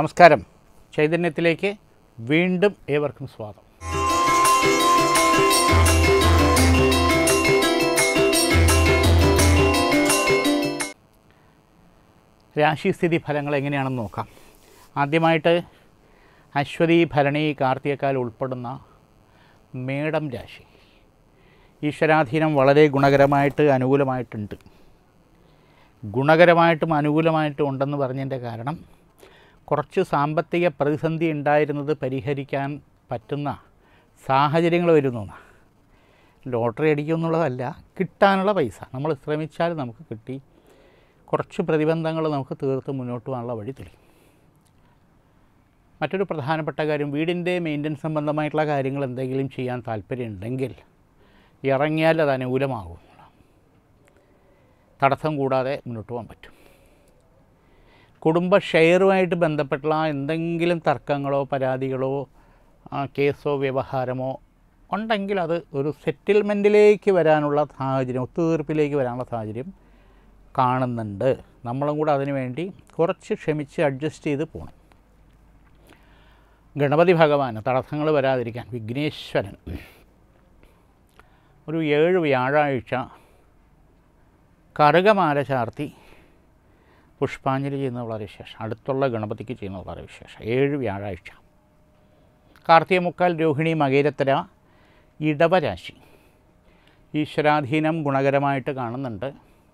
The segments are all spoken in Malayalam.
നമസ്കാരം ചൈതന്യത്തിലേക്ക് വീണ്ടും ഏവർക്കും സ്വാഗതം രാശിസ്ഥിതി ഫലങ്ങൾ എങ്ങനെയാണെന്ന് നോക്കാം ആദ്യമായിട്ട് അശ്വതി ഭരണി കാർത്തികക്കാൽ ഉൾപ്പെടുന്ന മേടം രാശി ഈശ്വരാധീനം വളരെ ഗുണകരമായിട്ട് അനുകൂലമായിട്ടുണ്ട് ഗുണകരമായിട്ടും അനുകൂലമായിട്ടും ഉണ്ടെന്ന് പറഞ്ഞതിൻ്റെ കാരണം കുറച്ച് സാമ്പത്തിക പ്രതിസന്ധി ഉണ്ടായിരുന്നത് പരിഹരിക്കാൻ പറ്റുന്ന സാഹചര്യങ്ങൾ വരുന്നു എന്നാ. ലോട്ടറി അടിക്കും എന്നുള്ളതല്ല കിട്ടാനുള്ള പൈസ നമ്മൾ ശ്രമിച്ചാൽ നമുക്ക് കിട്ടി കുറച്ച് പ്രതിബന്ധങ്ങൾ നമുക്ക് തീർത്ത് മുന്നോട്ട് പോകാനുള്ള വഴി തെളിയും മറ്റൊരു പ്രധാനപ്പെട്ട കാര്യം വീടിൻ്റെ മെയിൻ്റനൻസ് സംബന്ധമായിട്ടുള്ള കാര്യങ്ങൾ എന്തെങ്കിലും ചെയ്യാൻ താല്പര്യമുണ്ടെങ്കിൽ ഇറങ്ങിയാൽ അത് അനുകൂലമാകും തടസ്സം കൂടാതെ മുന്നോട്ട് പോകാൻ പറ്റും കുടുംബ ഷെയറുമായിട്ട് ബന്ധപ്പെട്ടുള്ള എന്തെങ്കിലും തർക്കങ്ങളോ പരാതികളോ ആ, കേസോ വ്യവഹാരമോ ഉണ്ടെങ്കിൽ അത് ഒരു സെറ്റിൽമെൻറ്റിലേക്ക് വരാനുള്ള സാഹചര്യം ഒത്തുതീർപ്പിലേക്ക് വരാനുള്ള സാഹചര്യം കാണുന്നുണ്ട് നമ്മളും കൂടെ അതിനു വേണ്ടി കുറച്ച് ക്ഷമിച്ച് അഡ്ജസ്റ്റ് ചെയ്ത് പോകണം ഗണപതി ഭഗവാന് തടസ്സങ്ങൾ വരാതിരിക്കാൻ വിഘ്നേശ്വരൻ ഒരു ഏഴ് വ്യാഴാഴ്ച കറുകമാല ചാർത്തി പുഷ്പാഞ്ജലി ചെയ്യുന്നത് വളരെ വിശേഷം അടുത്തുള്ള ഗണപതിക്ക് ചെയ്യുന്നത് വളരെ വിശേഷം ഏഴ് വ്യാഴാഴ്ച കാർത്തിക മുക്കാൽ രോഹിണി മകേരത്തര ഇടവരാശി ഈശ്വരാധീനം ഗുണകരമായിട്ട് കാണുന്നുണ്ട്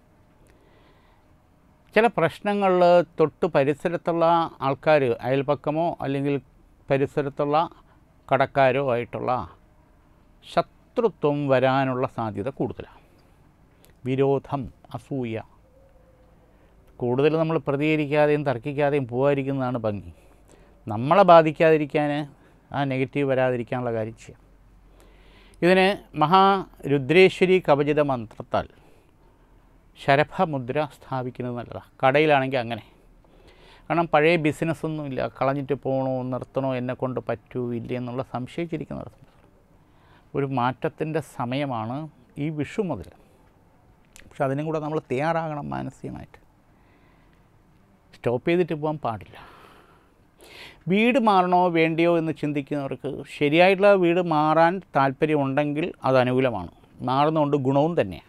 ചില പ്രശ്നങ്ങളിൽ തൊട്ട് പരിസരത്തുള്ള ആൾക്കാർ അയൽപക്കമോ അല്ലെങ്കിൽ പരിസരത്തുള്ള കടക്കാരോ ആയിട്ടുള്ള ശത്രുത്വം വരാനുള്ള സാധ്യത കൂടുതലാണ് വിരോധം അസൂയ കൂടുതൽ നമ്മൾ പ്രതികരിക്കാതെയും തർക്കിക്കാതെയും പോകാതിരിക്കുന്നതാണ് ഭംഗി നമ്മളെ ബാധിക്കാതിരിക്കാൻ ആ നെഗറ്റീവ് വരാതിരിക്കാനുള്ള കാര്യം ചെയ്യാം ഇതിന് മഹാരുദ്രേശ്വരി കവചിത മന്ത്രത്താൽ ശരഭമുദ്ര സ്ഥാപിക്കുന്നത് നല്ലതാണ് കടയിലാണെങ്കിൽ അങ്ങനെ കാരണം പഴയ ബിസിനസ്സൊന്നുമില്ല കളഞ്ഞിട്ട് പോകണോ നിർത്തണോ എന്നെ കൊണ്ട് പറ്റൂ ഇല്ലേ എന്നുള്ള സംശയിച്ചിരിക്കുന്നത് ഒരു മാറ്റത്തിൻ്റെ സമയമാണ് ഈ വിഷു മുതൽ പക്ഷെ അതിനും കൂടെ നമ്മൾ തയ്യാറാകണം മാനസികമായിട്ട് സ്റ്റോപ്പ് ചെയ്തിട്ട് പോകാൻ പാടില്ല വീട് മാറണോ വേണ്ടിയോ എന്ന് ചിന്തിക്കുന്നവർക്ക് ശരിയായിട്ടുള്ള വീട് മാറാൻ താല്പര്യമുണ്ടെങ്കിൽ അത് അനുകൂലമാണ് മാറുന്നതുകൊണ്ട് ഗുണവും തന്നെയാണ്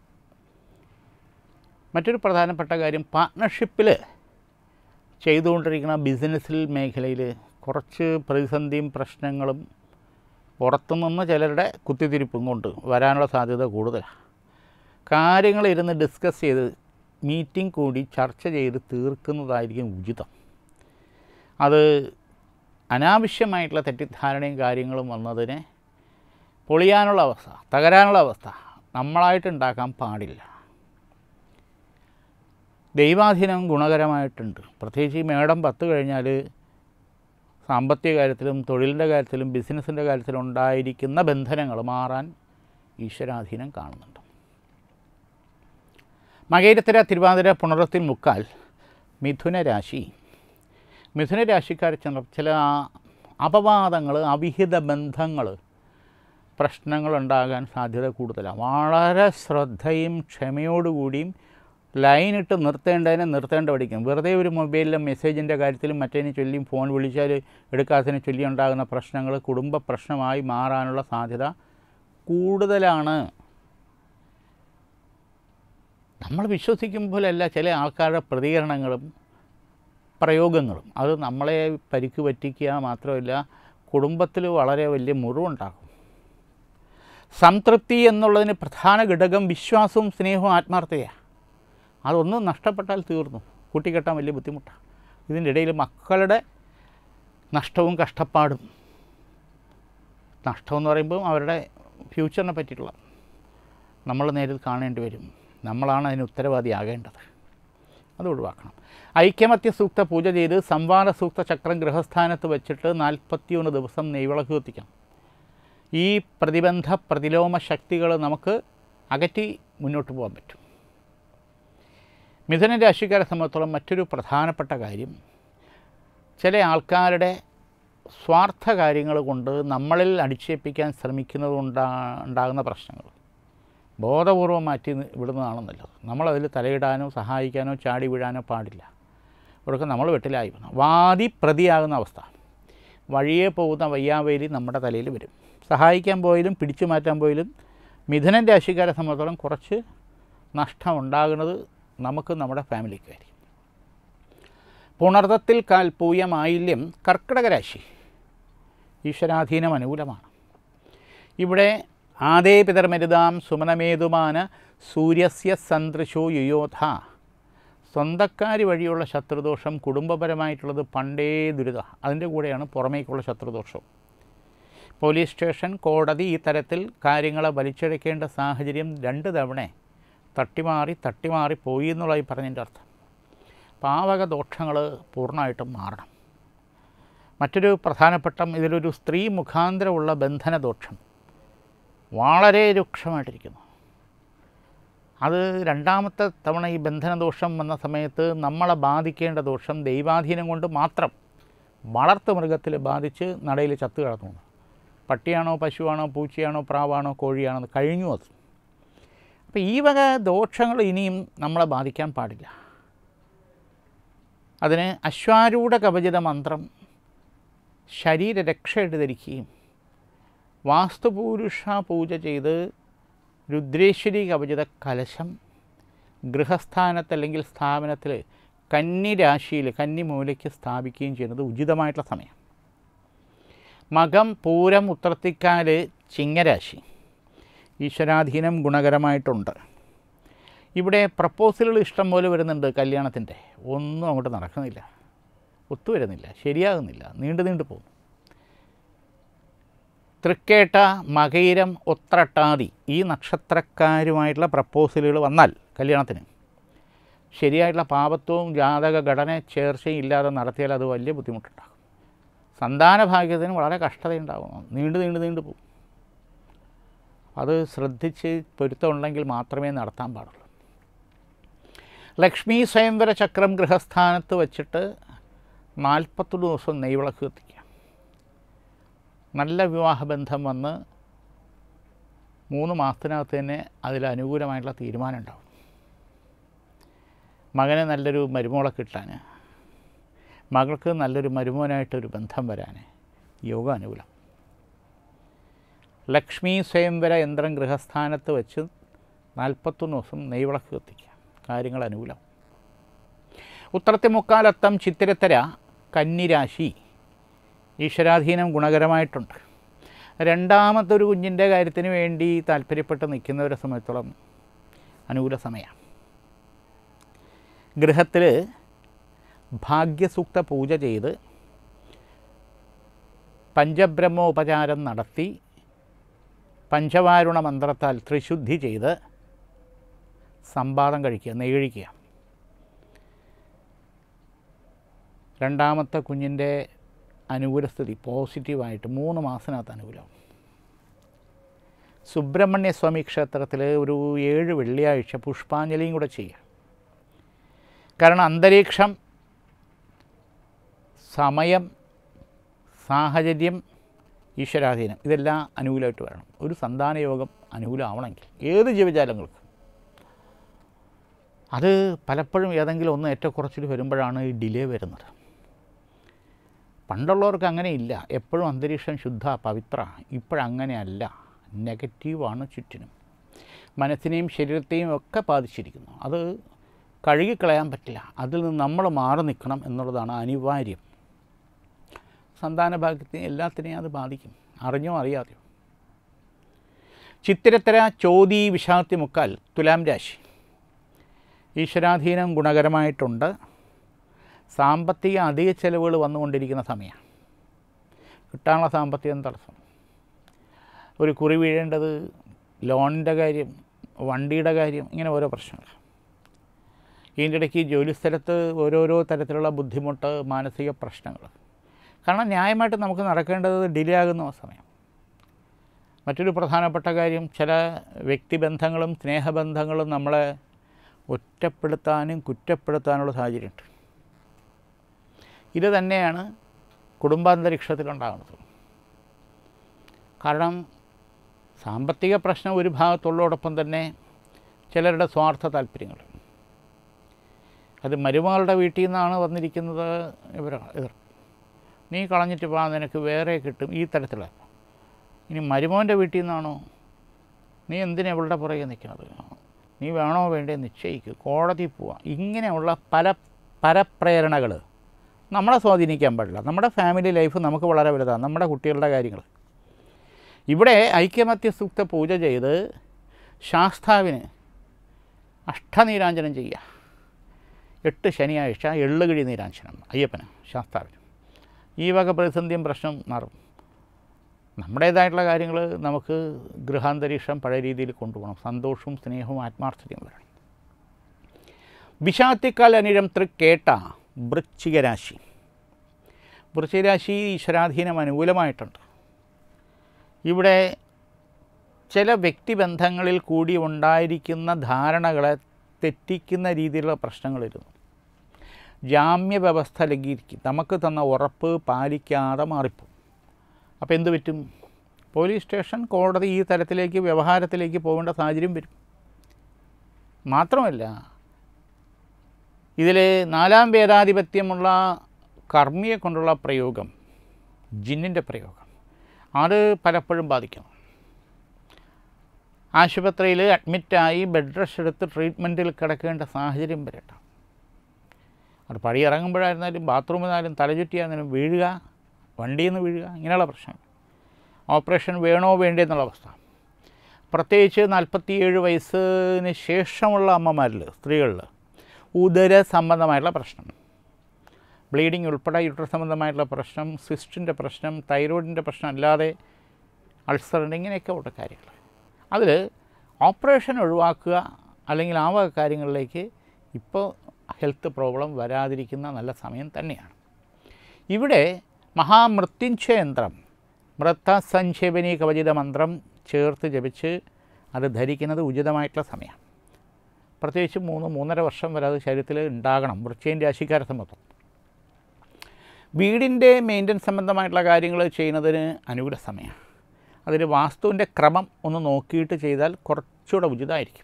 മറ്റൊരു പ്രധാനപ്പെട്ട കാര്യം പാർട്ട്ണർഷിപ്പിൽ ചെയ്തുകൊണ്ടിരിക്കുന്ന ബിസിനസ്സിൽ മേഖലയിൽ കുറച്ച് പ്രതിസന്ധിയും പ്രശ്നങ്ങളും പുറത്തുനിന്ന് ചിലരുടെ കുത്തിത്തിരിപ്പും കൊണ്ട് വരാനുള്ള സാധ്യത കൂടുതലാണ് കാര്യങ്ങൾ ഇരുന്ന് ഡിസ്കസ് ചെയ്ത് മീറ്റിംഗ് കൂടി ചർച്ച ചെയ്ത് തീർക്കുന്നതായിരിക്കും ഉചിതം അത് അനാവശ്യമായിട്ടുള്ള തെറ്റിദ്ധാരണയും കാര്യങ്ങളും വന്നതിനെ പൊളിയാനുള്ള അവസ്ഥ തകരാനുള്ള അവസ്ഥ നമ്മളായിട്ട് ഉണ്ടാക്കാൻ പാടില്ല ദൈവാധീനം ഗുണകരമായിട്ടുണ്ട് പ്രത്യേകിച്ച് ഈ മേടം പത്ത് കഴിഞ്ഞാൽ സാമ്പത്തിക കാര്യത്തിലും തൊഴിലിൻ്റെ കാര്യത്തിലും ബിസിനസ്സിൻ്റെ കാര്യത്തിലും ഉണ്ടായിരിക്കുന്ന ബന്ധനങ്ങൾ മാറാൻ ഈശ്വരാധീനം കാണുന്നുണ്ട് മകേരത്തിര തിരുവാതിര പുണർത്തിൽ മുക്കാൽ മിഥുന രാശി മിഥുന രാശിക്കാർ ചെന്ന ചില അപവാദങ്ങൾ അവിഹിത ബന്ധങ്ങൾ പ്രശ്നങ്ങളുണ്ടാകാൻ സാധ്യത കൂടുതലാണ് വളരെ ശ്രദ്ധയും ക്ഷമയോടുകൂടിയും ലൈനിട്ട് നിർത്തേണ്ടതിനെ നിർത്തേണ്ട പഠിക്കും വെറുതെ ഒരു മൊബൈലിലെ മെസ്സേജിൻ്റെ കാര്യത്തിലും മറ്റേതിനെ ചൊല്ലിയും ഫോൺ വിളിച്ചാൽ എടുക്കാത്തതിനെ ചൊല്ലി ഉണ്ടാകുന്ന പ്രശ്നങ്ങൾ കുടുംബ പ്രശ്നമായി മാറാനുള്ള സാധ്യത കൂടുതലാണ് നമ്മൾ വിശ്വസിക്കുമ്പോഴല്ല ചില ആൾക്കാരുടെ പ്രതികരണങ്ങളും പ്രയോഗങ്ങളും അത് നമ്മളെ പരിക്ക് പറ്റിക്കുക മാത്രമല്ല കുടുംബത്തിൽ വളരെ വലിയ മുറിവുണ്ടാകും സംതൃപ്തി എന്നുള്ളതിന് പ്രധാന ഘടകം വിശ്വാസവും സ്നേഹവും ആത്മാർത്ഥതയാണ് അതൊന്നും നഷ്ടപ്പെട്ടാൽ തീർന്നു കൂട്ടിക്കെട്ടാൻ വലിയ ബുദ്ധിമുട്ടാണ് ഇതിൻ്റെ ഇടയിൽ മക്കളുടെ നഷ്ടവും കഷ്ടപ്പാടും നഷ്ടമെന്ന് പറയുമ്പോൾ അവരുടെ ഫ്യൂച്ചറിനെ പറ്റിയിട്ടുള്ള നമ്മൾ നേരിൽ കാണേണ്ടി വരും നമ്മളാണ് അതിന് ഉത്തരവാദിയാകേണ്ടത് അത് ഒഴിവാക്കണം ഐക്യമത്യ സൂക്ത പൂജ ചെയ്ത് സംവാദ സൂക്ത ചക്രം ഗൃഹസ്ഥാനത്ത് വെച്ചിട്ട് നാൽപ്പത്തിയൊന്ന് ദിവസം നെയ്വിളക്ക് കത്തിക്കണം ഈ പ്രതിബന്ധ പ്രതിലോമ ശക്തികൾ നമുക്ക് അകറ്റി മുന്നോട്ട് പോകാൻ പറ്റും മിഥുന രാശിക്കാരെ സംബന്ധിച്ചോളം മറ്റൊരു പ്രധാനപ്പെട്ട കാര്യം ചില ആൾക്കാരുടെ സ്വാർത്ഥ കാര്യങ്ങൾ കൊണ്ട് നമ്മളിൽ അടിച്ചേൽപ്പിക്കാൻ ശ്രമിക്കുന്നത് കൊണ്ടാ ഉണ്ടാകുന്ന പ്രശ്നങ്ങൾ ബോധപൂർവം മാറ്റി നി- വിടുന്നതാണ് നല്ലത് നമ്മളതിൽ തലയിടാനോ സഹായിക്കാനോ ചാടി വീഴാനോ പാടില്ല ഒടുക്കം നമ്മൾ വെട്ടിലായി വന്നു വാദി പ്രതിയാകുന്ന അവസ്ഥ വഴിയെ പോകുന്ന വയ്യാവേലി നമ്മുടെ തലയിൽ വരും സഹായിക്കാൻ പോയാലും പിടിച്ചു മാറ്റാൻ പോയാലും മിഥുനൻ രാശിക്കാരെ സംബന്ധിച്ചോളം കുറച്ച് നഷ്ടം ഉണ്ടാകുന്നത് നമുക്ക് നമ്മുടെ ഫാമിലിക്കായിരിക്കും പുണർത്തത്തിൽ കാൽ പൂയമായില്യം കർക്കിടക രാശി ഈശ്വരാധീനം അനുകൂലമാണ് ഇവിടെ ആദേ പിതർമരുതാം സുമനമേതുമാന സൂര്യസ്യ സന്ദൃശോ യുയോധ സ്വന്തക്കാർ വഴിയുള്ള ശത്രുദോഷം കുടുംബപരമായിട്ടുള്ളത് പണ്ടേ ദുരിത അതിൻ്റെ കൂടെയാണ് പുറമേക്കുള്ള ശത്രുദോഷം പോലീസ് സ്റ്റേഷൻ കോടതി ഈ തരത്തിൽ കാര്യങ്ങളെ വലിച്ചെടുക്കേണ്ട സാഹചര്യം രണ്ട് തവണ തട്ടിമാറി തട്ടിമാറി പോയി എന്നുള്ളതായി പറഞ്ഞതിൻ്റെ അർത്ഥം അപ്പോൾ ആ വക ദോഷങ്ങൾ പൂർണ്ണമായിട്ടും മാറണം മറ്റൊരു പ്രധാനപ്പെട്ട ഇതിലൊരു സ്ത്രീ മുഖാന്തരമുള്ള ബന്ധനദോഷം വളരെ രൂക്ഷമായിട്ടിരിക്കുന്നു അത് രണ്ടാമത്തെ തവണ ഈ ബന്ധനദോഷം വന്ന സമയത്ത് നമ്മളെ ബാധിക്കേണ്ട ദോഷം ദൈവാധീനം കൊണ്ട് മാത്രം വളർത്തു മൃഗത്തിൽ ബാധിച്ച് നടയിൽ ചത്തു കിടന്നു പട്ടിയാണോ പശുവാണോ പൂച്ചയാണോ പ്രാവാണോ കോഴിയാണോ എന്ന് കഴിഞ്ഞു അത് അപ്പോൾ ഈ വക ദോഷങ്ങൾ ഇനിയും നമ്മളെ ബാധിക്കാൻ പാടില്ല അതിന് അശ്വാരൂഢ കവചിത മന്ത്രം ശരീരരക്ഷയായിട്ട് ധരിക്കുകയും വാസ്തുപൂരുഷ പൂജ ചെയ്ത് രുദ്രേശ്വരി കവചിത കലശം ഗൃഹസ്ഥാനത്ത് അല്ലെങ്കിൽ സ്ഥാപനത്തിൽ കന്നി രാശിയിൽ കന്നി മൂലയ്ക്ക് സ്ഥാപിക്കുകയും ചെയ്യുന്നത് ഉചിതമായിട്ടുള്ള സമയം മകം പൂരം ഉത്രത്തിക്കാല് ചിങ്ങരാശി ഈശ്വരാധീനം ഗുണകരമായിട്ടുണ്ട് ഇവിടെ പ്രപ്പോസലുകൾ ഇഷ്ടം പോലെ വരുന്നുണ്ട് കല്യാണത്തിൻ്റെ ഒന്നും അങ്ങോട്ട് നടക്കുന്നില്ല ഒത്തുവരുന്നില്ല ശരിയാകുന്നില്ല നീണ്ടു നീണ്ടു പോകും തൃക്കേട്ട മകയിരം ഒത്രട്ടാതി ഈ നക്ഷത്രക്കാരുമായിട്ടുള്ള പ്രപ്പോസലുകൾ വന്നാൽ കല്യാണത്തിന് ശരിയായിട്ടുള്ള പാപത്വവും ജാതക ഘടന ചേർച്ചയും ഇല്ലാതെ നടത്തിയാൽ അത് വലിയ ബുദ്ധിമുട്ടുണ്ടാകും സന്താന ഭാഗ്യത്തിന് വളരെ കഷ്ടതയുണ്ടാകും നീണ്ടു നീണ്ടു നീണ്ടു പോകും അത് ശ്രദ്ധിച്ച് പൊരുത്തമുണ്ടെങ്കിൽ മാത്രമേ നടത്താൻ പാടുള്ളൂ ലക്ഷ്മി സ്വയംവര ചക്രം ഗൃഹസ്ഥാനത്ത് വച്ചിട്ട് നാൽപ്പത്തൊന്ന് ദിവസം നെയ്വിളക്ക് കത്തിക്കുക നല്ല വിവാഹബന്ധം വന്ന് മൂന്ന് മാസത്തിനകത്ത് തന്നെ അതിൽ അനുകൂലമായിട്ടുള്ള തീരുമാനം ഉണ്ടാവും മകന് നല്ലൊരു മരുമോളെ കിട്ടാൻ മകൾക്ക് നല്ലൊരു മരുമോനായിട്ടൊരു ബന്ധം വരാൻ യോഗ അനുകൂലം ലക്ഷ്മി സ്വയംവര യന്ത്രം ഗൃഹസ്ഥാനത്ത് വെച്ച് നാൽപ്പത്തൊന്ന് ദിവസം നെയ്വിളക്ക് കത്തിക്കുക കാര്യങ്ങൾ അനുകൂലം ഉത്രത്തിമുക്കാലത്തം ചിത്തിരത്തര കന്നിരാശി ഈശ്വരാധീനം ഗുണകരമായിട്ടുണ്ട് രണ്ടാമത്തെ ഒരു കുഞ്ഞിൻ്റെ കാര്യത്തിന് വേണ്ടി താല്പര്യപ്പെട്ട് നിൽക്കുന്നവരെ സംബന്ധിച്ചോളം അനുകൂല സമയമാണ് ഗൃഹത്തിൽ ഭാഗ്യസൂക്ത പൂജ ചെയ്ത് പഞ്ചബ്രഹ്മോപചാരം നടത്തി പഞ്ചവാരുണ മന്ത്രത്താൽ ത്രിശുദ്ധി ചെയ്ത് സംവാദം കഴിക്കുക നെയ്യഴിക്കുക രണ്ടാമത്തെ കുഞ്ഞിൻ്റെ അനുകൂലസ്ഥിതി പോസിറ്റീവായിട്ട് മൂന്ന് മാസത്തിനകത്ത് അനുകൂലം സുബ്രഹ്മണ്യ സ്വാമി ക്ഷേത്രത്തിൽ ഒരു ഏഴ് വെള്ളിയാഴ്ച പുഷ്പാഞ്ജലിയും കൂടെ ചെയ്യുക കാരണം അന്തരീക്ഷം സമയം സാഹചര്യം ഈശ്വരാധീനം ഇതെല്ലാം അനുകൂലമായിട്ട് വരണം ഒരു സന്താന യോഗം അനുകൂലമാവണമെങ്കിൽ ഏത് ജീവജാലങ്ങൾക്കും അത് പലപ്പോഴും ഏതെങ്കിലും ഒന്ന് ഏറ്റക്കുറച്ചിൽ വരുമ്പോഴാണ് ഈ ഡിലേ വരുന്നത് പണ്ടുള്ളവർക്ക് അങ്ങനെയില്ല എപ്പോഴും അന്തരീക്ഷം ശുദ്ധ പവിത്ര ഇപ്പോഴങ്ങനെയല്ല നെഗറ്റീവാണ് ചുറ്റിനും മനസ്സിനെയും ശരീരത്തെയും ഒക്കെ ബാധിച്ചിരിക്കുന്നു അത് കഴുകിക്കളയാൻ പറ്റില്ല അതിൽ നിന്ന് നമ്മൾ മാറി നിൽക്കണം എന്നുള്ളതാണ് അനിവാര്യം സന്താന ഭാഗ്യത്തിനെ എല്ലാത്തിനെയും അത് ബാധിക്കും അറിഞ്ഞോ അറിയാതെയോ ചിത്തിരത്തര ചോതി വിഷാദത്തി മുക്കാൽ തുലാം രാശി ഈശ്വരാധീനം ഗുണകരമായിട്ടുണ്ട് സാമ്പത്തിക അധിക ചെലവുകൾ വന്നുകൊണ്ടിരിക്കുന്ന സമയമാണ് കിട്ടാനുള്ള സാമ്പത്തികം തടസ്സം ഒരു കുറി വീഴേണ്ടത് ലോണിൻ്റെ കാര്യം വണ്ടിയുടെ കാര്യം ഇങ്ങനെ ഓരോ പ്രശ്നങ്ങൾ ഇതിൻ്റെ ഇടയ്ക്ക് ജോലിസ്ഥലത്ത് ഓരോരോ തരത്തിലുള്ള ബുദ്ധിമുട്ട് മാനസിക പ്രശ്നങ്ങൾ കാരണം ന്യായമായിട്ട് നമുക്ക് നടക്കേണ്ടത് ഡിലേ ആകുന്ന സമയം മറ്റൊരു പ്രധാനപ്പെട്ട കാര്യം ചില വ്യക്തിബന്ധങ്ങളും സ്നേഹബന്ധങ്ങളും നമ്മളെ ഒറ്റപ്പെടുത്താനും കുറ്റപ്പെടുത്താനുള്ള സാഹചര്യമുണ്ട് ഇത് തന്നെയാണ് കുടുംബാന്തരീക്ഷത്തിലുണ്ടാകുന്നത് കാരണം സാമ്പത്തിക പ്രശ്നം ഒരു ഭാഗത്തുള്ളതോടൊപ്പം തന്നെ ചിലരുടെ സ്വാർത്ഥ താല്പര്യങ്ങൾ അത് മരുമകളുടെ വീട്ടിൽ നിന്നാണ് വന്നിരിക്കുന്നത് ഇവർ ഇവർ നീ കളഞ്ഞിട്ട് വാ നിനക്ക് വേറെ കിട്ടും ഈ തരത്തിലുള്ള ഇനി മരുമോൻ്റെ വീട്ടിൽ നിന്നാണോ നീ എന്തിനാ ഇവളുടെ പുറകെ നിൽക്കുന്നത് നീ വേണോ വേണ്ടേ നിശ്ചയിക്കുക കോടതി പോവാം ഇങ്ങനെയുള്ള പല പരപ്രേരണകൾ നമ്മളെ സ്വാധീനിക്കാൻ പാടില്ല നമ്മുടെ ഫാമിലി ലൈഫ് നമുക്ക് വളരെ വലുതാണ് നമ്മുടെ കുട്ടികളുടെ കാര്യങ്ങൾ ഇവിടെ ഐക്യമത്യ സൂക്ത പൂജ ചെയ്ത് ശാസ്താവിന് അഷ്ടനീരാഞ്ജനം ചെയ്യുക എട്ട് ശനിയാഴ്ച എള്ളുകിഴി നീരാഞ്ജനം അയ്യപ്പന് ശാസ്താവിന് ഈ വക പ്രതിസന്ധിയും പ്രശ്നം മാറും നമ്മുടേതായിട്ടുള്ള കാര്യങ്ങൾ നമുക്ക് ഗൃഹാന്തരീക്ഷം പഴയ രീതിയിൽ കൊണ്ടുപോകണം സന്തോഷവും സ്നേഹവും ആത്മാർത്ഥതയും വരണം വിഷാത്തിക്കാൽ അനിഴം തൃക്കേട്ട വൃശ്ചികരാശി വൃശ്ചികരാശി ഈശ്വരാധീനം അനുകൂലമായിട്ടുണ്ട് ഇവിടെ ചില വ്യക്തിബന്ധങ്ങളിൽ കൂടി ഉണ്ടായിരിക്കുന്ന ധാരണകളെ തെറ്റിക്കുന്ന രീതിയിലുള്ള പ്രശ്നങ്ങളിരുന്നു ജാമ്യ വ്യവസ്ഥ ലംഘിക്കും നമുക്ക് തന്ന ഉറപ്പ് പാലിക്കാതെ മാറിപ്പോകും അപ്പോൾ എന്ത് പറ്റും പോലീസ് സ്റ്റേഷൻ കോടതി ഈ തരത്തിലേക്ക് വ്യവഹാരത്തിലേക്ക് പോകേണ്ട സാഹചര്യം വരും മാത്രമല്ല ഇതിൽ നാലാം വേദാധിപത്യമുള്ള കർമ്മിയെ കൊണ്ടുള്ള പ്രയോഗം ജിന്നിൻ്റെ പ്രയോഗം അത് പലപ്പോഴും ബാധിക്കും ആശുപത്രിയിൽ അഡ്മിറ്റായി ബെഡ് റെസ്റ്റ് എടുത്ത് ട്രീറ്റ്മെൻറ്റിൽ കിടക്കേണ്ട സാഹചര്യം വരട്ടെ അത് പടി ഇറങ്ങുമ്പോഴായിരുന്നാലും ബാത്റൂമിലായാലും തലചുറ്റിയായിരുന്നാലും വീഴുക വണ്ടിയിൽ നിന്ന് വീഴുക ഇങ്ങനെയുള്ള പ്രശ്നം ഓപ്പറേഷൻ വേണോ വേണ്ടേ എന്നുള്ള അവസ്ഥ പ്രത്യേകിച്ച് നാൽപ്പത്തിയേഴ് വയസ്സിന് ശേഷമുള്ള അമ്മമാരിൽ സ്ത്രീകളിൽ ഉദര സംബന്ധമായിട്ടുള്ള പ്രശ്നം ബ്ലീഡിങ് ഉൾപ്പെടെ യുട്ടർ സംബന്ധമായിട്ടുള്ള പ്രശ്നം സിസ്റ്റിൻ്റെ പ്രശ്നം തൈറോയിഡിൻ്റെ പ്രശ്നം അല്ലാതെ അൾസറിൻ്റെ ഇങ്ങനെയൊക്കെ ഉള്ള കാര്യങ്ങൾ അതിൽ ഓപ്പറേഷൻ ഒഴിവാക്കുക അല്ലെങ്കിൽ ആ വക കാര്യങ്ങളിലേക്ക് ഇപ്പോൾ ഹെൽത്ത് പ്രോബ്ലം വരാതിരിക്കുന്ന നല്ല സമയം തന്നെയാണ് ഇവിടെ മഹാമൃത്യുഞ്ജയന്ത്രം മൃത്തസഞ്ജീവനി കവചിത മന്ത്രം ചേർത്ത് ജപിച്ച് അത് ധരിക്കുന്നത് ഉചിതമായിട്ടുള്ള സമയമാണ് പ്രത്യേകിച്ച് മൂന്ന് മൂന്നര വർഷം വരെ അത് ശരീരത്തിൽ ഉണ്ടാകണം വൃശ്ചയൻ രാശിക്കാരെ സംബന്ധിച്ച് വീടിൻ്റെ മെയിൻ്റനൻസ് സംബന്ധമായിട്ടുള്ള കാര്യങ്ങൾ ചെയ്യുന്നതിന് അനുകൂല സമയമാണ് അതിന് വാസ്തുവിൻ്റെ ക്രമം ഒന്ന് നോക്കിയിട്ട് ചെയ്താൽ കുറച്ചുകൂടെ ഉചിതമായിരിക്കും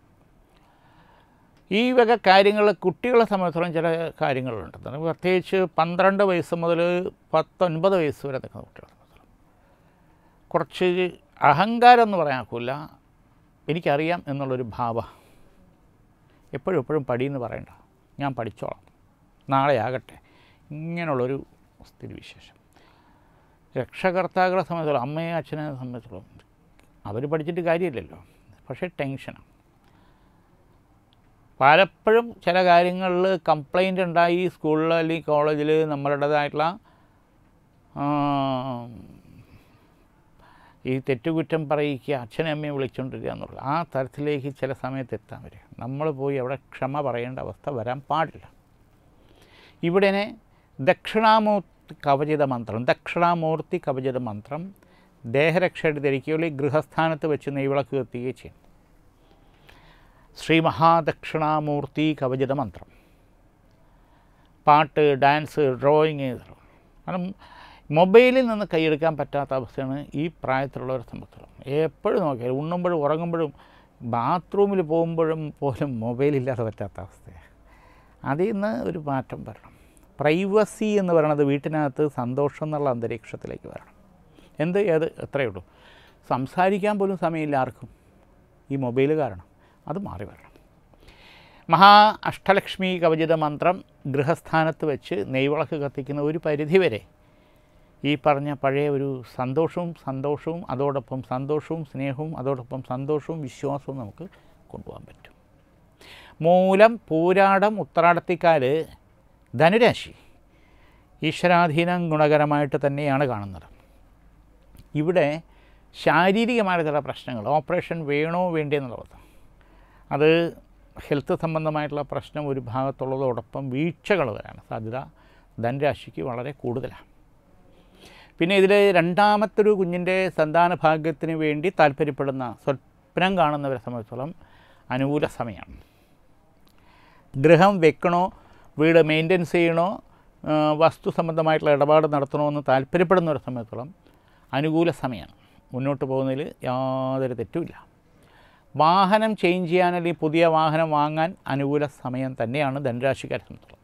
ഈ വക കാര്യങ്ങൾ കുട്ടികളെ സംബന്ധിച്ചിടത്തോളം ചില കാര്യങ്ങളുണ്ട് അത് പ്രത്യേകിച്ച് പന്ത്രണ്ട് വയസ്സ് മുതൽ പത്തൊൻപത് വയസ്സ് വരെ നിൽക്കുന്ന കുട്ടികളെ സംബന്ധിച്ചിടത്തോളം കുറച്ച് അഹങ്കാരം എന്ന് പറയാക്കൂല എനിക്കറിയാം എന്നുള്ളൊരു ഭാവ എപ്പോഴും എപ്പോഴും പഠിയെന്ന് പറയണ്ട ഞാൻ പഠിച്ചോളാം നാളെ ആകട്ടെ ഇങ്ങനെയുള്ളൊരു സ്ഥിതിവിശേഷം രക്ഷകർത്താക്കളെ സംബന്ധിച്ചോളം അമ്മയെ അച്ഛനെ സംബന്ധിച്ചോളം അവർ പഠിച്ചിട്ട് കാര്യമില്ലല്ലോ പക്ഷേ ടെൻഷനാണ് പലപ്പോഴും ചില കാര്യങ്ങളിൽ കംപ്ലൈൻ്റ് ഉണ്ടായി സ്കൂളിൽ അല്ലെങ്കിൽ കോളേജിൽ നമ്മളുടേതായിട്ടുള്ള ആ, ഈ തെറ്റുകുറ്റം പറയിക്കുക അച്ഛനെ അമ്മയെ വിളിച്ചുകൊണ്ടിരിക്കുക എന്നുള്ളത് ആ തരത്തിലേക്ക് ചില സമയത്ത് എത്താൻ വരിക നമ്മൾ പോയി അവിടെ ക്ഷമ പറയേണ്ട അവസ്ഥ വരാൻ പാടില്ല ഇവിടെ ദക്ഷിണാമൂർത്തി കവചിത മന്ത്രം ദക്ഷിണാമൂർത്തി കവചിത മന്ത്രം ദേഹരക്ഷയുടെ ധരിക്കുകയോ അല്ലെങ്കിൽ ഗൃഹസ്ഥാനത്ത് വെച്ച് നെയ്വിളക്ക് കത്തുകയോ ചെയ്യും ശ്രീ മഹാദക്ഷിണാമൂർത്തി കവചിത മന്ത്രം പാട്ട് ഡാൻസ് ഡ്രോയിങ് കാരണം മൊബൈലിൽ നിന്ന് കൈയെടുക്കാൻ പറ്റാത്ത അവസ്ഥയാണ് ഈ പ്രായത്തിലുള്ളവരെ സംബന്ധിച്ചിടത്തോളം എപ്പോഴും നോക്കിയാൽ ഉണ്ണുമ്പോഴും ഉറങ്ങുമ്പോഴും ബാത്റൂമിൽ പോകുമ്പോഴും പോലും മൊബൈലില്ലാതെ പറ്റാത്ത അവസ്ഥയാണ് അതിൽ നിന്ന് ഒരു മാറ്റം വരണം പ്രൈവസി എന്ന് പറയുന്നത് വീട്ടിനകത്ത് സന്തോഷം എന്നുള്ള അന്തരീക്ഷത്തിലേക്ക് വരണം എന്ത് ഏത് എത്രയേ ഉള്ളൂ സംസാരിക്കാൻ പോലും സമയമില്ല ആർക്കും ഈ മൊബൈൽ കാരണം അത് മാറി വരണം മഹാ അഷ്ടലക്ഷ്മി കവചിത മന്ത്രം ഗൃഹസ്ഥാനത്ത് വെച്ച് നെയ്വിളക്ക് കത്തിക്കുന്ന ഒരു പരിധിവരെ ഈ പറഞ്ഞ പഴയ ഒരു സന്തോഷവും സന്തോഷവും അതോടൊപ്പം സന്തോഷവും സ്നേഹവും അതോടൊപ്പം സന്തോഷവും വിശ്വാസവും നമുക്ക് കൊണ്ടുപോകാൻ പറ്റും മൂലം പൂരാടം ഉത്രാടത്തിക്കാൽ ധനുരാശി ഈശ്വരാധീനം ഗുണകരമായിട്ട് തന്നെയാണ് കാണുന്നത് ഇവിടെ ശാരീരികമായ ചില പ്രശ്നങ്ങൾ ഓപ്പറേഷൻ വേണോ വേണ്ടേ എന്നുള്ളത് അത് ഹെൽത്ത് സംബന്ധമായിട്ടുള്ള പ്രശ്നം ഒരു ഭാഗത്തുള്ളതോടൊപ്പം വീഴ്ചകൾ വരാൻ സാധ്യത ധനരാശിക്ക് വളരെ കൂടുതലാണ് പിന്നെ ഇതിൽ രണ്ടാമത്തൊരു കുഞ്ഞിൻ്റെ സന്താന ഭാഗ്യത്തിന് വേണ്ടി താല്പര്യപ്പെടുന്ന സ്വപ്നം കാണുന്നവരെ സംബന്ധിച്ചോളം അനുകൂല സമയമാണ് ഗൃഹം വെക്കണോ വീട് മെയിൻ്റെനൻസ് ചെയ്യണോ ആ, വസ്തു സംബന്ധമായിട്ടുള്ള ഇടപാട് നടത്തണോ എന്ന് താല്പര്യപ്പെടുന്നവരെ സംബന്ധിച്ചോളം അനുകൂല സമയമാണ് മുന്നോട്ട് പോകുന്നതിൽ യാതൊരു തെറ്റുമില്ല വാഹനം ചേഞ്ച് ചെയ്യാൻ അല്ലെങ്കിൽ പുതിയ വാഹനം വാങ്ങാൻ അനുകൂല സമയം തന്നെയാണ് ധനുരാശിക്കാരെ സംബന്ധിച്ചുള്ളത്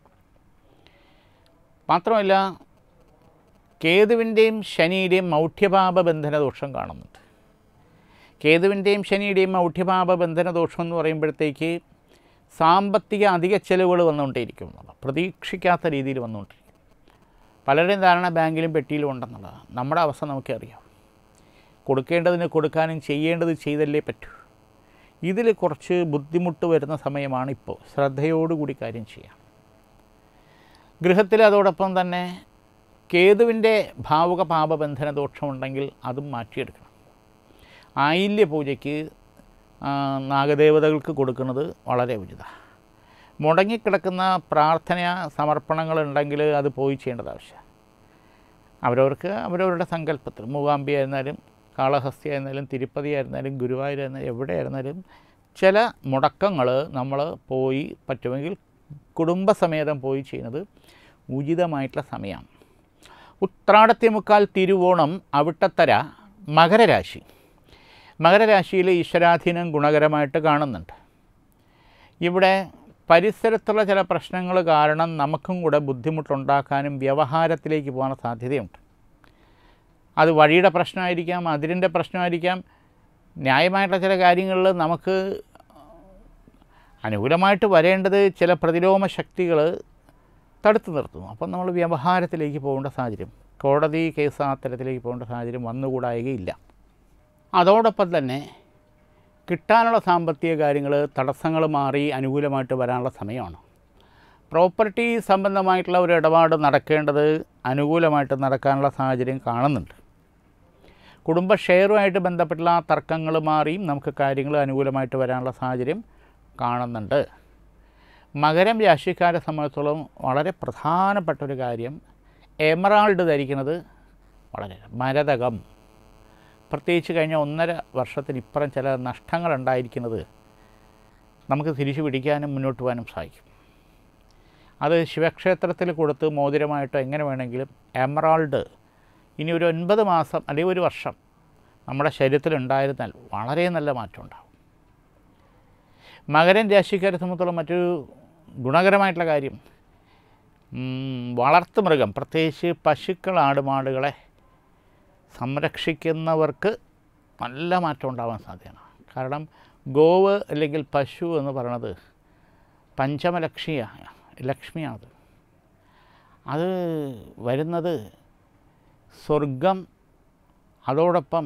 മാത്രമല്ല കേതുവിൻ്റെയും ശനിയുടെയും മൗഢ്യപാപ ബന്ധന ദോഷം കാണുന്നുണ്ട് കേതുവിൻ്റെയും ശനിയുടെയും മൗഢ്യപാപ ബന്ധന ദോഷം എന്ന് പറയുമ്പോഴത്തേക്ക് സാമ്പത്തിക അധിക ചെലവുകൾ വന്നുകൊണ്ടേയിരിക്കും എന്നുള്ളത് പ്രതീക്ഷിക്കാത്ത രീതിയിൽ വന്നുകൊണ്ടിരിക്കും പലരുടെയും ധാരണ ബാങ്കിലും പെട്ടിയിലും ഉണ്ടെന്നുള്ളതാണ് നമ്മുടെ അവസ്ഥ നമുക്കറിയാം കൊടുക്കേണ്ടതിന് കൊടുക്കാനും ചെയ്യേണ്ടത് ചെയ്തല്ലേ പറ്റൂ ഇതിൽ കുറച്ച് ബുദ്ധിമുട്ട് വരുന്ന സമയമാണ് ഇപ്പോൾ ശ്രദ്ധയോടുകൂടി കാര്യം ചെയ്യാം ഗൃഹത്തിൽ അതോടൊപ്പം തന്നെ കേതുവിൻ്റെ ഭാവുക പാപബന്ധന ദോഷമുണ്ടെങ്കിൽ അതും മാറ്റിയെടുക്കണം ആയില്യ പൂജയ്ക്ക് ആ, നാഗദേവതകൾക്ക് കൊടുക്കുന്നത് വളരെ ഉചിതമാണ് മുടങ്ങിക്കിടക്കുന്ന പ്രാർത്ഥന സമർപ്പണങ്ങളുണ്ടെങ്കിൽ അത് പോയി ചെയ്യേണ്ടത് ആവശ്യമാണ് അവരവർക്ക് അവരവരുടെ സങ്കല്പത്തിൽ മൂകാംബി ആയിരുന്നാലും കാളഹസ്തി ആയിരുന്നാലും തിരുപ്പതി ആയിരുന്നാലും ഗുരുവായൂരായിരുന്നാലും എവിടെയായിരുന്നാലും ചില മുടക്കങ്ങൾ നമ്മൾ പോയി പറ്റുമെങ്കിൽ കുടുംബസമേതം പോയി ചെയ്യുന്നത് ഉചിതമായിട്ടുള്ള സമയമാണ് ഉത്രാടത്തെ മുക്കാൽ തിരുവോണം അവിട്ടത്തര മകരരാശി മകരരാശിയിൽ ഈശ്വരാധീനം ഗുണകരമായിട്ട് കാണുന്നുണ്ട് ഇവിടെ പരിസരത്തുള്ള ചില പ്രശ്നങ്ങൾ കാരണം നമുക്കും കൂടെ ബുദ്ധിമുട്ടുണ്ടാക്കാനും വ്യവഹാരത്തിലേക്ക് പോകാൻ സാധ്യതയുണ്ട് അത് വഴിയുടെ പ്രശ്നമായിരിക്കാം അതിരിൻ്റെ പ്രശ്നമായിരിക്കാം ന്യായമായിട്ടുള്ള ചില കാര്യങ്ങളിൽ നമുക്ക് അനുകൂലമായിട്ട് വരേണ്ടത് ചില പ്രതിലോമ ശക്തികൾ തടുത്തു നിർത്തുന്നു അപ്പം നമ്മൾ വ്യവഹാരത്തിലേക്ക് പോകേണ്ട സാഹചര്യം കോടതി കേസ് ആ തരത്തിലേക്ക് പോകേണ്ട സാഹചര്യം വന്നുകൂടായികയില്ല അതോടൊപ്പം തന്നെ കിട്ടാനുള്ള സാമ്പത്തിക കാര്യങ്ങൾ തടസ്സങ്ങൾ മാറി അനുകൂലമായിട്ട് വരാനുള്ള സമയമാണ് പ്രോപ്പർട്ടി സംബന്ധമായിട്ടുള്ള ഒരു ഇടപാട് നടക്കേണ്ടത് അനുകൂലമായിട്ട് നടക്കാനുള്ള സാഹചര്യം കാണുന്നുണ്ട് കുടുംബ ഷെയറുമായിട്ട് ബന്ധപ്പെട്ടുള്ള ആ തർക്കങ്ങൾ മാറിയും നമുക്ക് കാര്യങ്ങൾ അനുകൂലമായിട്ട് വരാനുള്ള സാഹചര്യം കാണുന്നുണ്ട് മകരം രാശിക്കാരെ സംബന്ധിച്ചിടത്തോളം വളരെ പ്രധാനപ്പെട്ട ഒരു കാര്യം എമറാൾഡ് ധരിക്കുന്നത് വളരെ മരതകം പ്രത്യേകിച്ച് കഴിഞ്ഞ ഒന്നര വർഷത്തിനിപ്പുറം ചില നഷ്ടങ്ങൾ ഉണ്ടായിരിക്കുന്നത് നമുക്ക് തിരിച്ചു പിടിക്കാനും മുന്നോട്ട് പോകാനും സാധിക്കും അത് ശിവക്ഷേത്രത്തിൽ കൊടുത്ത് മോതിരമായിട്ടോ എങ്ങനെ വേണമെങ്കിലും എമറാൾഡ് ഇനി ഒരു ഒൻപത് മാസം അല്ലെങ്കിൽ ഒരു വർഷം നമ്മുടെ ശരീരത്തിൽ ഉണ്ടായിരുന്നാൽ വളരെ നല്ല മാറ്റം ഉണ്ടാകും മകരൻ രാശിക്കാരെ സംബന്ധിച്ചോളം മറ്റൊരു ഗുണകരമായിട്ടുള്ള കാര്യം ഉം, വളർത്തുമൃഗം പ്രത്യേകിച്ച് പശുക്കൾ ആടുമാടുകളെ സംരക്ഷിക്കുന്നവർക്ക് നല്ല മാറ്റം ഉണ്ടാവാൻ സാധ്യതയാണ് കാരണം ഗോവ് അല്ലെങ്കിൽ പശു എന്ന് പറയുന്നത് പഞ്ചമലക്ഷിയാണ് ലക്ഷ്മിയാണത് അത് വരുന്നത് സ്വർഗം അതോടൊപ്പം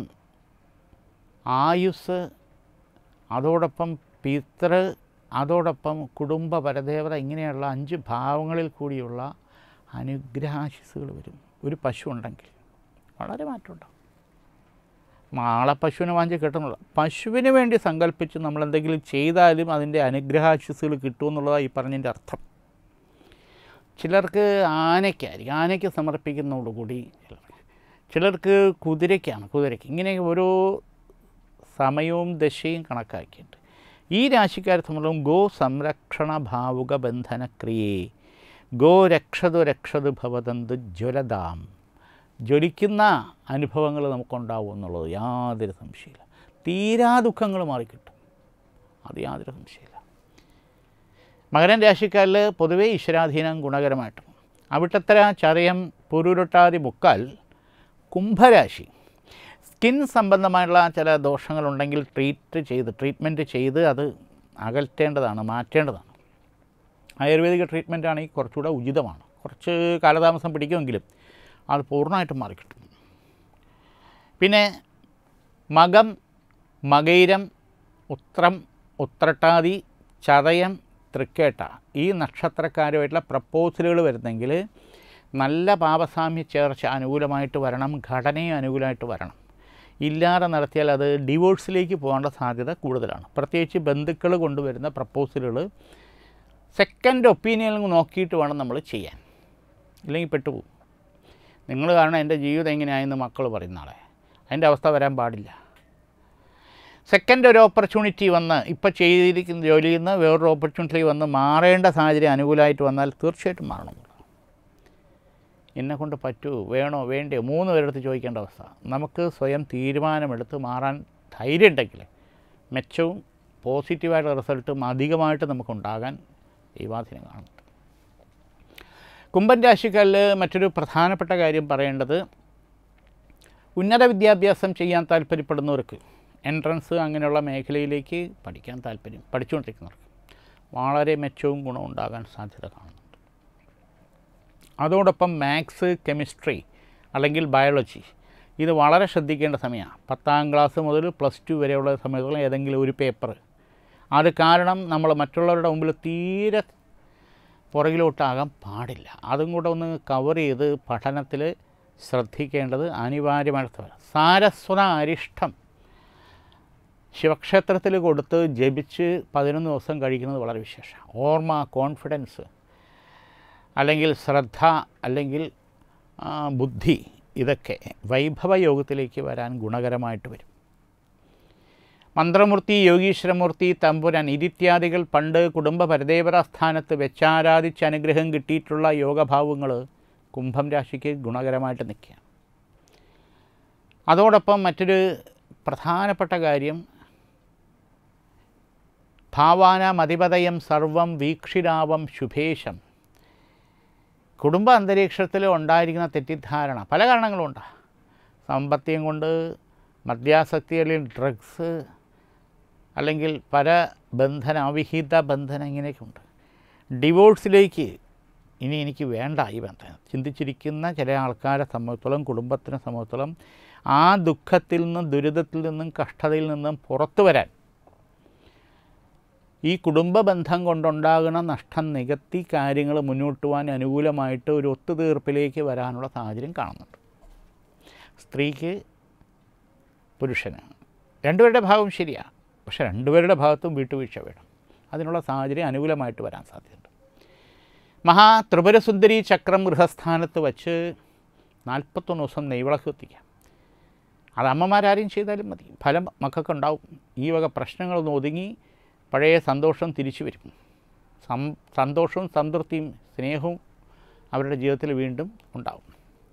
ആയുസ് അതോടൊപ്പം പിതൃ അതോടൊപ്പം കുടുംബ പരദേവത ഇങ്ങനെയുള്ള അഞ്ച് ഭാവങ്ങളിൽ കൂടിയുള്ള അനുഗ്രഹാശിസുകൾ വരും ഒരു പശു ഉണ്ടെങ്കിൽ വളരെ മാറ്റമുണ്ടാവും നാളെ പശുവിനെ വാങ്ങിച്ച് കിട്ടുന്നില്ല പശുവിന് വേണ്ടി സങ്കല്പിച്ച് നമ്മൾ എന്തെങ്കിലും ചെയ്താലും അതിൻ്റെ അനുഗ്രഹാശിസുകൾ കിട്ടുമെന്നുള്ളതാണ് ഈ പറഞ്ഞതിൻ്റെ അർത്ഥം ചിലർക്ക് ആനയ്ക്കായിരിക്കും ആനയ്ക്ക് സമർപ്പിക്കുന്നതോടുകൂടി ചിലർ ചിലർക്ക് കുതിരയ്ക്കാണ് കുതിരയ്ക്ക് ഇങ്ങനെ ഓരോ സമയവും ദശയും കണക്കാക്കിയിട്ട് ഈ രാശിക്കാരെ സംബന്ധിച്ചും ഗോ സംരക്ഷണ ഭാവുക ബന്ധന ക്രിയേ ഗോ രക്ഷതു രക്ഷതു ഭവതന്തു ജ്വലതാം ജ്വലിക്കുന്ന അനുഭവങ്ങൾ നമുക്കുണ്ടാവും എന്നുള്ളത് യാതൊരു സംശയമില്ല തീരാ ദുഃഖങ്ങൾ മാറിക്കിട്ടും അത് യാതൊരു സംശയമില്ല മകരൻ രാശിക്കാരിൽ പൊതുവേ ഈശ്വരാധീനം ഗുണകരമായിട്ടും അവിട്ടത്തര ചതയം പുരുരുട്ടാതി മുക്കാൽ കുംഭരാശി സ്കിൻ സംബന്ധമായിട്ടുള്ള ചില ദോഷങ്ങളുണ്ടെങ്കിൽ ട്രീറ്റ് ചെയ്ത് ട്രീറ്റ്മെൻറ്റ് ചെയ്ത് അത് അകറ്റേണ്ടതാണ് മാറ്റേണ്ടതാണ് ആയുർവേദിക ട്രീറ്റ്മെൻ്റ് ആണെങ്കിൽ കുറച്ചുകൂടെ ഉചിതമാണ് കുറച്ച് കാലതാമസം പിടിക്കുമെങ്കിലും അത് പൂർണ്ണമായിട്ടും മാറിക്കിട്ടും പിന്നെ മകം മകൈരം ഉത്രം ഉത്രട്ടാതി ചതയം തൃക്കേട്ട ഈ നക്ഷത്രക്കാരുമായിട്ടുള്ള പ്രപ്പോസലുകൾ വരുന്നെങ്കിൽ നല്ല പാപസാമ്യ ചേർച്ച അനുകൂലമായിട്ട് വരണം ഘടനയും അനുകൂലമായിട്ട് വരണം ഇല്ലാതെ നടത്തിയാൽ അത് ഡിവോഴ്സിലേക്ക് പോകേണ്ട സാധ്യത കൂടുതലാണ് പ്രത്യേകിച്ച് ബന്ധുക്കൾ കൊണ്ടുവരുന്ന പ്രപ്പോസലുകൾ സെക്കൻഡ് ഒപ്പീനിയൻ നോക്കിയിട്ട് വേണം നമ്മൾ ചെയ്യാൻ ഇല്ലെങ്കിൽ പെട്ടുപോകും നിങ്ങൾ കാരണം എൻ്റെ ജീവിതം എങ്ങനെയായെന്ന് മക്കൾ പറയും നാളെ അതിൻ്റെ അവസ്ഥ വരാൻ പാടില്ല സെക്കൻഡ് ഒരു ഓപ്പർച്യൂണിറ്റി വന്ന് ഇപ്പോൾ ചെയ്തിരിക്കുന്ന ജോലിയിൽ നിന്ന് വേറൊരു ഓപ്പർച്യൂണിറ്റി വന്ന് മാറേണ്ട സാഹചര്യം അനുകൂലമായിട്ട് വന്നാൽ തീർച്ചയായിട്ടും മാറണം എന്നെ കൊണ്ട് പറ്റുമോ വേണോ വേണ്ടയോ മൂന്ന് പേരെടുത്ത് ചോദിക്കേണ്ട അവസ്ഥ നമുക്ക് സ്വയം തീരുമാനമെടുത്ത് മാറാൻ ധൈര്യം ഉണ്ടെങ്കിൽ മെച്ചവും പോസിറ്റീവായിട്ടുള്ള റിസൾട്ടും അധികമായിട്ട് നമുക്കുണ്ടാകാൻ ദൈവാധീനം കാണുന്നുണ്ട് കുംഭൻ രാശിക്കാരിൽ മറ്റൊരു പ്രധാനപ്പെട്ട കാര്യം പറയേണ്ടത് ഉന്നത വിദ്യാഭ്യാസം ചെയ്യാൻ താല്പര്യപ്പെടുന്നവർക്ക് എൻട്രൻസ് അങ്ങനെയുള്ള മേഖലയിലേക്ക് പഠിക്കാൻ താല്പര്യം പഠിച്ചുകൊണ്ടിരിക്കുന്നവർക്ക് വളരെ മെച്ചവും ഗുണവും ഉണ്ടാകാൻ സാധ്യത കാണുന്നുണ്ട് അതോടൊപ്പം മാത്സ് കെമിസ്ട്രി അല്ലെങ്കിൽ ബയോളജി ഇത് വളരെ ശ്രദ്ധിക്കേണ്ട സമയമാണ് പത്താം ക്ലാസ് മുതൽ പ്ലസ് ടു വരെയുള്ള സമയത്തുള്ള ഏതെങ്കിലും ഒരു പേപ്പർ അത് കാരണം നമ്മൾ മറ്റുള്ളവരുടെ മുമ്പിൽ തീരെ പുറകിലോട്ടാകാൻ പാടില്ല അതും കൂടെ ഒന്ന് കവർ ചെയ്ത് പഠനത്തിൽ ശ്രദ്ധിക്കേണ്ടത് അനിവാര്യമായിട്ട് വരാം സാരസ്വത അരിഷ്ടം ശിവക്ഷേത്രത്തിൽ കൊടുത്ത് ജപിച്ച് പതിനൊന്ന് ദിവസം കഴിക്കുന്നത് വളരെ വിശേഷമാണ് ഓർമ്മ കോൺഫിഡൻസ് അല്ലെങ്കിൽ ശ്രദ്ധ അല്ലെങ്കിൽ ആ, ബുദ്ധി ഇതൊക്കെ വൈഭവ യോഗത്തിലേക്ക് വരാൻ ഗുണകരമായിട്ട് വരും മന്ത്രമൂർത്തി യോഗീശ്വരമൂർത്തി തമ്പുരാൻ ഇതിത്യാദികൾ പണ്ട് കുടുംബ പരദേവര സ്ഥാനത്ത് വെച്ചാരാധിച്ച് അനുഗ്രഹം കിട്ടിയിട്ടുള്ള യോഗഭാവങ്ങൾ കുംഭം രാശിക്ക് ഗുണകരമായിട്ട് നിൽക്കുക അതോടൊപ്പം മറ്റൊരു പ്രധാനപ്പെട്ട കാര്യം ഭാവാന മതിപതയം സർവം വീക്ഷിരാവം ശുഭേശം കുടുംബ അന്തരീക്ഷത്തിൽ ഉണ്ടായിരിക്കുന്ന തെറ്റിദ്ധാരണ പല കാരണങ്ങളുണ്ട് സാമ്പത്തികം കൊണ്ട് മദ്യാസക്തി അല്ലെങ്കിൽ ഡ്രഗ്സ് അല്ലെങ്കിൽ പല ബന്ധന അവിഹിത ബന്ധനം ഇങ്ങനെയൊക്കെ ഉണ്ട് ഡിവോഴ്സിലേക്ക് ഇനി എനിക്ക് വേണ്ട ഈ ബന്ധനം ചിന്തിച്ചിരിക്കുന്ന ചില ആൾക്കാരെ സംബന്ധിച്ചോളം കുടുംബത്തിനെ സംബന്ധിച്ചോളം ആ ദുഃഖത്തിൽ നിന്നും ദുരിതത്തിൽ നിന്നും കഷ്ടതയിൽ നിന്നും പുറത്തു വരാൻ ഈ കുടുംബ ബന്ധം കൊണ്ടുണ്ടാകുന്ന നഷ്ടം നികത്തി കാര്യങ്ങൾ മുന്നോട്ട് പോകാൻ അനുകൂലമായിട്ട് ഒരു ഒത്തുതീർപ്പിലേക്ക് വരാനുള്ള സാഹചര്യം കാണുന്നുണ്ട് സ്ത്രീക്ക് പുരുഷന് രണ്ടുപേരുടെ ഭാഗം ശരിയാണ് പക്ഷേ രണ്ടുപേരുടെ ഭാഗത്തും വീട്ടുവീഴ്ച വേണം അതിനുള്ള സാഹചര്യം അനുകൂലമായിട്ട് വരാൻ സാധ്യതയുണ്ട് മഹാ ത്രിപുരസുന്ദരി ചക്രം ഗൃഹസ്ഥാനത്ത് വച്ച് നാൽപ്പത്തൊന്ന് ദിവസം നെയ്വിളക്ക് കത്തിക്കാം അത് അമ്മമാരാരും ചെയ്താലും മതി ഫലം മക്കൾക്കുണ്ടാവും ഈ വക പ്രശ്നങ്ങളൊന്ന് ഒതുങ്ങി പഴയ സന്തോഷം തിരിച്ചു വരും സം സന്തോഷവും സംതൃപ്തിയും സ്നേഹവും അവരുടെ ജീവിതത്തിൽ വീണ്ടും ഉണ്ടാവും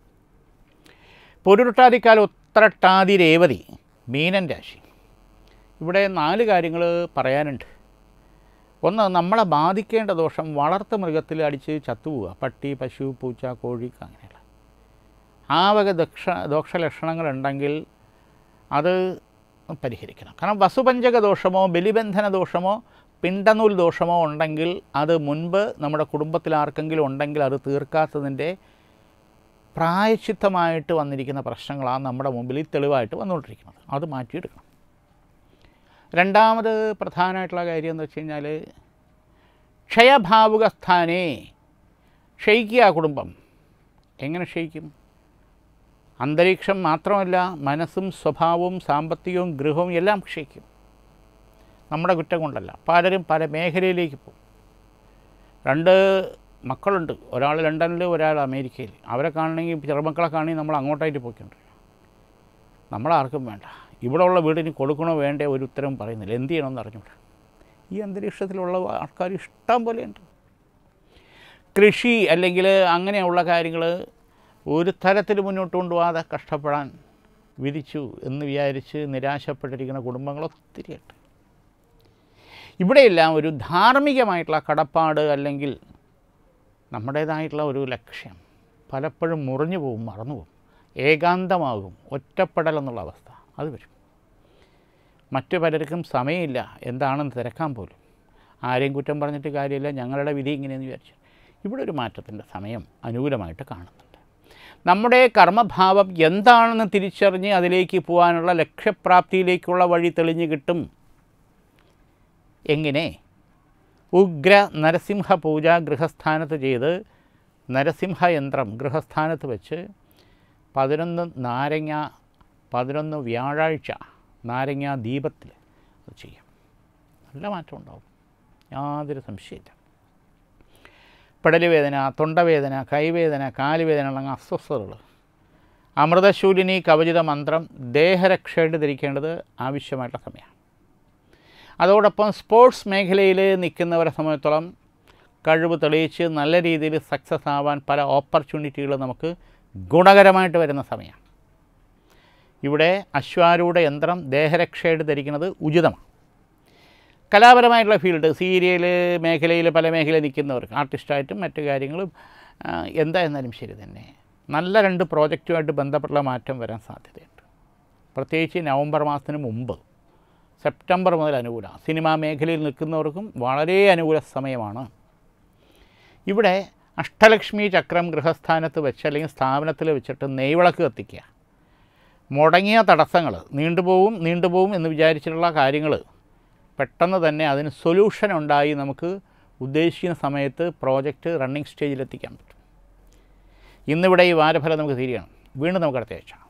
പൊരുട്ടാതിക്കാൽ ഉത്രട്ടാതി രേവതി മീനൻ രാശി ഇവിടെ നാല് കാര്യങ്ങൾ പറയാനുണ്ട് ഒന്ന് നമ്മളെ ബാധിക്കേണ്ട ദോഷം വളർത്തു മൃഗത്തിൽ അടിച്ച് ചത്തുപോവുക പട്ടി പശു പൂച്ച കോഴി അങ്ങനെയുള്ള ആ വക ദക്ഷ ദോഷലക്ഷണങ്ങളുണ്ടെങ്കിൽ അത് പരിഹരിക്കണം കാരണം വസുപഞ്ചക ദോഷമോ ബലിബന്ധന ദോഷമോ പിണ്ടനൂൽ ദോഷമോ ഉണ്ടെങ്കിൽ അത് മുൻപ് നമ്മുടെ കുടുംബത്തിൽ ആർക്കെങ്കിലും ഉണ്ടെങ്കിൽ അത് തീർക്കാത്തതിൻ്റെ പ്രായച്ചിത്തമായിട്ട് വന്നിരിക്കുന്ന പ്രശ്നങ്ങളാണ് നമ്മുടെ മുമ്പിൽ ഈ തെളിവായിട്ട് വന്നുകൊണ്ടിരിക്കുന്നത് അത് മാറ്റിയെടുക്കണം രണ്ടാമത് പ്രധാനമായിട്ടുള്ള കാര്യം എന്ന് വെച്ച് കഴിഞ്ഞാൽ ക്ഷയഭാവുക സ്ഥാനേ ക്ഷയിക്കുക ആ കുടുംബം എങ്ങനെ ക്ഷയിക്കും അന്തരീക്ഷം മാത്രമല്ല മനസ്സും സ്വഭാവവും സാമ്പത്തികവും ഗൃഹവും എല്ലാം ക്ഷയിക്കും നമ്മുടെ കുറ്റം കൊണ്ടല്ല പലരും പല മേഖലയിലേക്ക് പോകും രണ്ട് മക്കളുണ്ട് ഒരാൾ ലണ്ടനിൽ ഒരാൾ അമേരിക്കയിൽ അവരെ കാണണമെങ്കിൽ ചെറുമക്കളെ കാണണമെങ്കിൽ നമ്മൾ അങ്ങോട്ടായിട്ട് പോയിക്കൊണ്ടിരിക്കും നമ്മളാർക്കും വേണ്ട ഇവിടെ ഉള്ള വീടിന് കൊടുക്കണോ വേണ്ടേ ഒരു ഉത്തരം പറയുന്നില്ല എന്ത് ചെയ്യണമെന്ന് അറിഞ്ഞൂടാ ഈ അന്തരീക്ഷത്തിലുള്ള ആൾക്കാർ ഇഷ്ടം പോലെയുണ്ട് കൃഷി അല്ലെങ്കിൽ അങ്ങനെയുള്ള കാര്യങ്ങൾ ഒരു തരത്തിൽ മുന്നോട്ട് കൊണ്ടുപോകാതെ കഷ്ടപ്പെടാൻ വിധിച്ചു എന്ന് വിചാരിച്ച് നിരാശപ്പെട്ടിരിക്കുന്ന കുടുംബങ്ങൾ ഒത്തിരിയുണ്ട് ഇവിടെയെല്ലാം ഒരു ധാർമ്മികമായിട്ടുള്ള കടപ്പാട് അല്ലെങ്കിൽ നമ്മുടേതായിട്ടുള്ള ഒരു ലക്ഷ്യം പലപ്പോഴും മുറിഞ്ഞു പോകും മറന്നു പോകും ഏകാന്തമാകും ഒറ്റപ്പെടൽ എന്നുള്ള അവസ്ഥ അത് വരും മറ്റു പലർക്കും സമയമില്ല എന്താണെന്ന് തിരക്കാൻ പോലും ആരെയും കുറ്റം പറഞ്ഞിട്ട് കാര്യമില്ല ഞങ്ങളുടെ വിധി ഇങ്ങനെയെന്ന് വിചാരിച്ചു ഇവിടെ ഒരു മാറ്റത്തിൻ്റെ സമയം അനുകൂലമായിട്ട് കാണുന്നുണ്ട് നമ്മുടെ കർമ്മഭാവം എന്താണെന്ന് തിരിച്ചറിഞ്ഞ് അതിലേക്ക് പോകാനുള്ള ലക്ഷ്യപ്രാപ്തിയിലേക്കുള്ള വഴി തെളിഞ്ഞു കിട്ടും എങ്ങനെ ഉഗ്ര നരസിംഹ പൂജ ഗൃഹസ്ഥാനത്ത് ചെയ്ത് നരസിംഹ യന്ത്രം ഗൃഹസ്ഥാനത്ത് വെച്ച് പതിനൊന്ന് നാരങ്ങ പതിനൊന്ന് വ്യാഴാഴ്ച നാരങ്ങ ദീപത്തിൽ അത് ചെയ്യാം നല്ല മാറ്റം ഉണ്ടാവും യാതൊരു സംശയമില്ല പെടലുവേദന തൊണ്ടവേദന കൈവേദന കാലുവേദന അങ്ങനെ അസ്വസ്ഥതകൾ അമൃതശൂലിനി കവചിത മന്ത്രം ദേഹരക്ഷയായിട്ട് ധരിക്കേണ്ടത് ആവശ്യമായിട്ടുള്ള സമയമാണ് അതോടൊപ്പം സ്പോർട്സ് മേഖലയിൽ നിൽക്കുന്നവരെ സംബന്ധിച്ചോളം കഴിവ് തെളിയിച്ച് നല്ല രീതിയിൽ സക്സസ് ആവാൻ പല ഓപ്പർച്യൂണിറ്റികൾ നമുക്ക് ഗുണകരമായിട്ട് വരുന്ന സമയമാണ് ഇവിടെ അശ്വാരൂഢ യന്ത്രം ദേഹരക്ഷയായിട്ട് ധരിക്കുന്നത് ഉചിതമാണ് കലാപരമായിട്ടുള്ള ഫീൽഡ് സീരിയൽ മേഖലയിൽ പല മേഖലയിൽ നിൽക്കുന്നവർക്ക് ആർട്ടിസ്റ്റായിട്ടും മറ്റു കാര്യങ്ങളും ആ, എന്തായിരുന്നാലും ശരി തന്നെ നല്ല രണ്ട് പ്രോജക്റ്റുമായിട്ട് ബന്ധപ്പെട്ടുള്ള മാറ്റം വരാൻ സാധ്യതയുണ്ട് പ്രത്യേകിച്ച് നവംബർ മാസത്തിന് മുമ്പ് സെപ്റ്റംബർ മുതൽ അനുകൂല സിനിമാ മേഖലയിൽ നിൽക്കുന്നവർക്കും വളരെ അനുകൂല സമയമാണ് ഇവിടെ അഷ്ടലക്ഷ്മി ചക്രം ഗൃഹസ്ഥാനത്ത് വെച്ച് അല്ലെങ്കിൽ സ്ഥാപനത്തിൽ വെച്ചിട്ട് നെയ്വിളക്ക് കത്തിക്കുക മുടങ്ങിയ തടസ്സങ്ങൾ നീണ്ടുപോകും നീണ്ടുപോകും എന്ന് വിചാരിച്ചിട്ടുള്ള കാര്യങ്ങൾ പെട്ടെന്ന് തന്നെ അതിന് സൊല്യൂഷൻ ഉണ്ടായി നമുക്ക് ഉദ്ദേശിക്കുന്ന സമയത്ത് പ്രോജക്റ്റ് റണ്ണിങ് സ്റ്റേജിലെത്തിക്കാൻ പറ്റും ഇന്നിവിടെ ഈ വാരഫലം നമുക്ക് തിരിയണം വീണ്ടും നമുക്ക് അടുത്ത ആഴ്ച